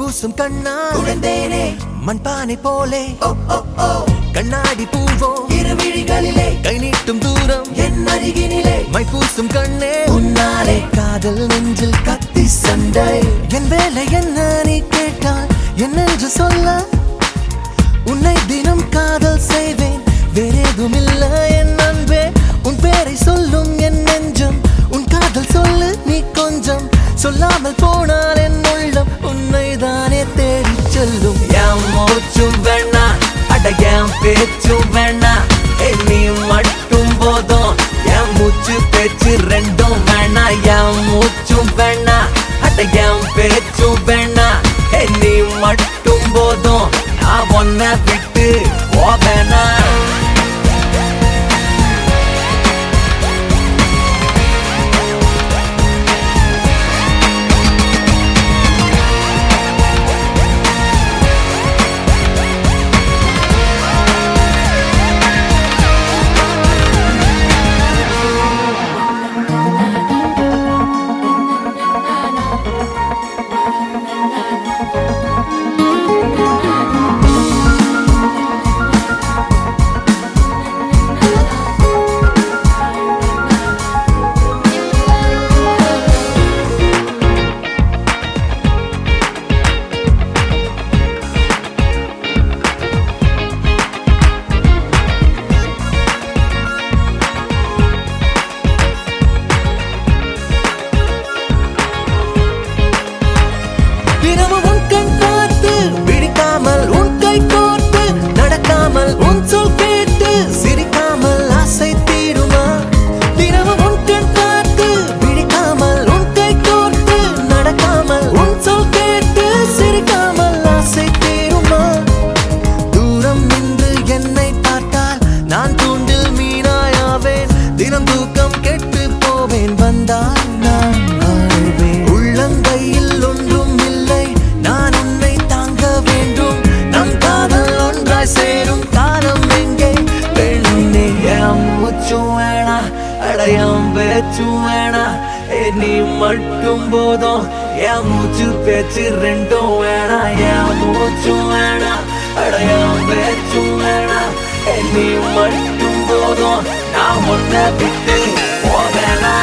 பூசும் கண்ணா உழந்தேனே மண்பானை போலே ஓ ஓ ஓ கண்ணாடி பூவோ இரு விழிகளிலே கை நீட்டும் தூரம் என் அருகினிலே மை பூசும் கண்ணே உன்னாலே காதல் நெஞ்சில் கத்தி சண்டை என் வேலை என்ன நீ கேட்டால் என்னென்று சொல்ல உன்னை தினம் காதல் செய்வேன் வேறேதும் இல்ல என் அன்பே உன் பேரை சொல்லும் என் நெஞ்சம் உன் காதல் சொல்லு நீ கொஞ்சம் சொல்லாமல் போனால் என் உள்ளம் உன்னை தானே தேடிச் செல்லும் என் மூச்சும் வேணா அட என் பேச்சும் வேணா ஏய், நீ மட்டும் போதும் என் மூச்சு பேச்சு ரெண்டும் வேணா என் மூச்சும் வேணா அட என் பேச்சும் வேணா ஏய், நீ மட்டும் போதும் நான் ஒன்ன விட்டு போவேனா தினமும் உன் கண் பார்த்து பிடிக்காமல் உன் கை கோர்த்து நடக்காமல் உன் சொல் கேட்டு சிரிக்காமல் ஆசை தீருமா தினமும் உன் கண் பார்த்து பிடிக்காமல் உன் கை கோர்த்து நடக்காமல் உன் சொல் கேட்டு சிரிக்காமல் ஆசை தீருமா தூரம் நின்று என்னை பார்த்தால் நான் தூண்டில் மீனாயாவேன் தினம் தூக்கம் கெட்டு போவேன் வந்தால் நான் வாழ்வேன் உள்ளங்கையில் ஒன்றும் இல்லை நான் உன்னை தாங்க வேண்டும் நம் காதல் ஒன்றாய் சேரும் காலம் எங்கே பெண்ணே என் மூச்சும் வேணா அடையாம் பேச்சும் வேணா ஏய், நீ மட்டும் போதும் என் மூச்சு பேச்சு ரெண்டும் வேணா என் மூச்சும் வேணா அடையாம் பேச்சும் வேணா ஏய், நீ மட்டும் போதும் நான் உன்னை விட்டு போவேனா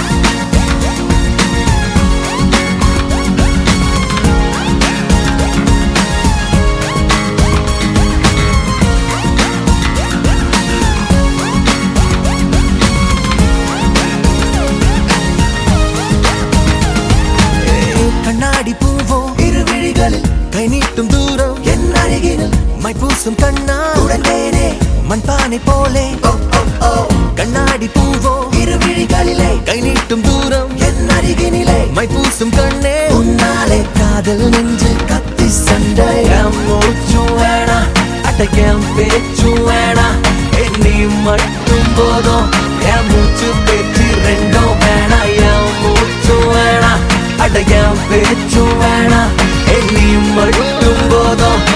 கண்ணாடி பூவோ இரு விழிகளில் கை நீட்டும் தூரம் என் அருகினில் மை பூசும் கண்ணா உடனேனே மண்பானை போலே ஓ ஓ ஓ கண்ணாடி பூவோ இரு விழிகளிலே கை நீட்டும் தூரம் என் அருகினிலே மை பூசும் கண்ணே உன்னாலே காதல் நெஞ்சில் கத்தி சண்டை என் மூச்சும் வேணா அட்டையம் பேச்சும் வேணா ஏய், நீ மட்டும் போதும் என் மூச்சு பேச்சு ரெண்டும் வேணா என் மூச்சும் வேணா அட்டையம் பேச்சும் வேணா ஏய், நீ மட்டும் போதும்